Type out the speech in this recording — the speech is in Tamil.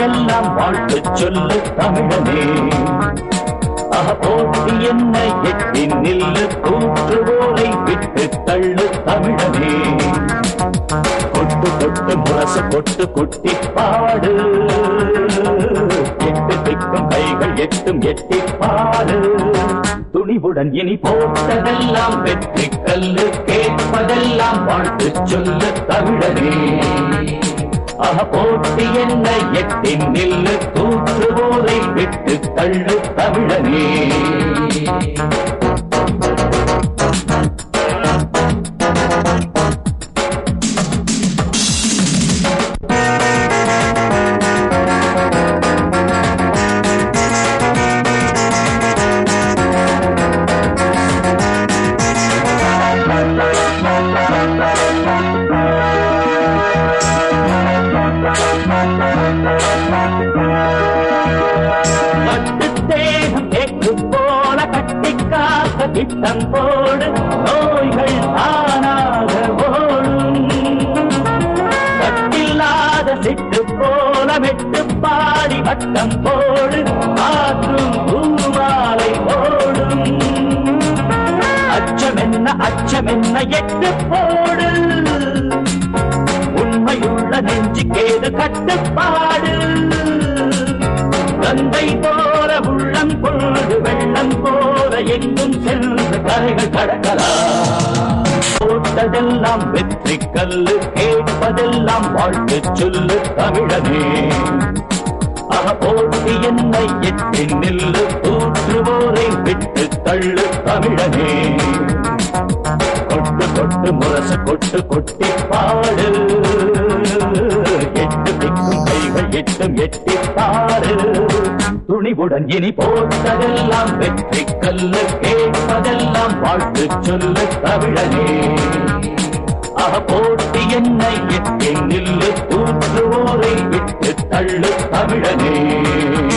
கேட்பதெல்லாம் வாழ்த்து சொல்லு தமிழனே அக போட்டி என்ன எட்டி நில்லு கூற்றுவோரை விட்டு தள்ளு தமிழனே கொட்டு கொட்டு முரசு கொட்டு கொட்டி பாடு எட்டு திக்கும் கைகள் எட்டும் எட்டி பாடு துணிவுடன் இனி போட்டதெல்லாம் வெற்றி கல்லு கேட்பதெல்லாம் வாழ்த்து சொல்லு தமிழனே அக போட்டி என்ன எட்டி நில்லு தூற்றுவோரை விட்டு தள்ளு தமிழனே கட்டு தேகம் எட்டு போல கட்டி காக்க திட்டம் போடு நோய்கள் தானாக ஓடும் கட்டில்லாத சிட்டு போல மெட்டு பாடி வட்டம் போடு காற்றும் பூமாலை போடும் அச்சமென்ன அச்சமென்ன எட்டு போடு உண்மையுள்ள நெஞ்சுக்கேது கட்டுப்பாடு கந்தை போல உள்ளம் கொண்டு வெள்ளம் போல எங்கும் சென்று கரைகள் கடக்கலாம் போட்டதெல்லாம் வெற்றி கல்லு கேட்பதெல்லாம் வாழ்த்து சொல்லு தமிழனே அக போட்டி என்னை எட்டி நில்லு தூற்றுவோரை விட்டு தள்ளு தமிழனே கொட்டு கொட்டு முரசு கொட்டு கொட்டி பாடு எட்டு திக்கும் கைகள் எட்டும் எட்டி பாடு துணிவுடன் இனி போட்டதெல்லாம் வெற்றி கல்லு கேட்பதெல்லாம் வாழ்த்து சொல்லு தமிழனே அக போட்டி என்னை எட்டி நில்லு தூற்றுவோரை விட்டு தள்ளு தமிழனே